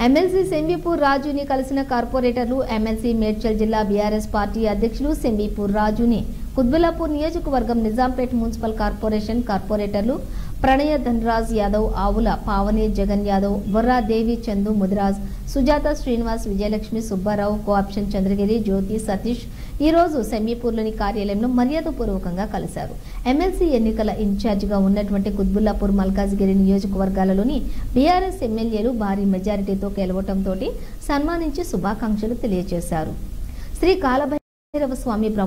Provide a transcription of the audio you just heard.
MLC సెంబీపూర్ రాజుని కలిసిన కార్పొరేటర్లు ఎమ్మెల్సీ మేడ్చల్ జిల్లా బీఆర్ఎస్ పార్టీ అధ్యక్షులు సెంబీపూర్ రాజుని కుత్బుల్లాపూర్ నియోజకవర్గం నిజాంపేట్ మున్సిపల్ కార్పొరేషన్ కార్పొరేటర్లు ప్రణయ ధనరాజ్ యాదవ్ ఆవుల పావని జగన్ యాదవ్ బొర్రా దేవి చందు ముదిరాజ్ సుజాత శ్రీనివాస్ విజయలక్ష్మి సుబ్బారావు కోఆప్షన్ చంద్రగిరి జ్యోతి సతీష్ ఈ రోజు సెమీపూర్లోని కార్యాలయంలో మర్యాదపూర్వకంగా కలిశారు ఎమ్మెల్సీ ఎన్నికల ఇన్ఛార్జిగా ఉన్నటువంటి కుత్బుల్లాపూర్ మల్కాజ్గిరి నియోజకవర్గాలలోని బీఆర్ఎస్ ఎమ్మెల్యేలు భారీ మెజారిటీతో గెలవటంతో సన్మానించి శుభాకాంక్షలు తెలియజేశారు శ్రీ కాలభైరవ స్వామి బ్రహ్మ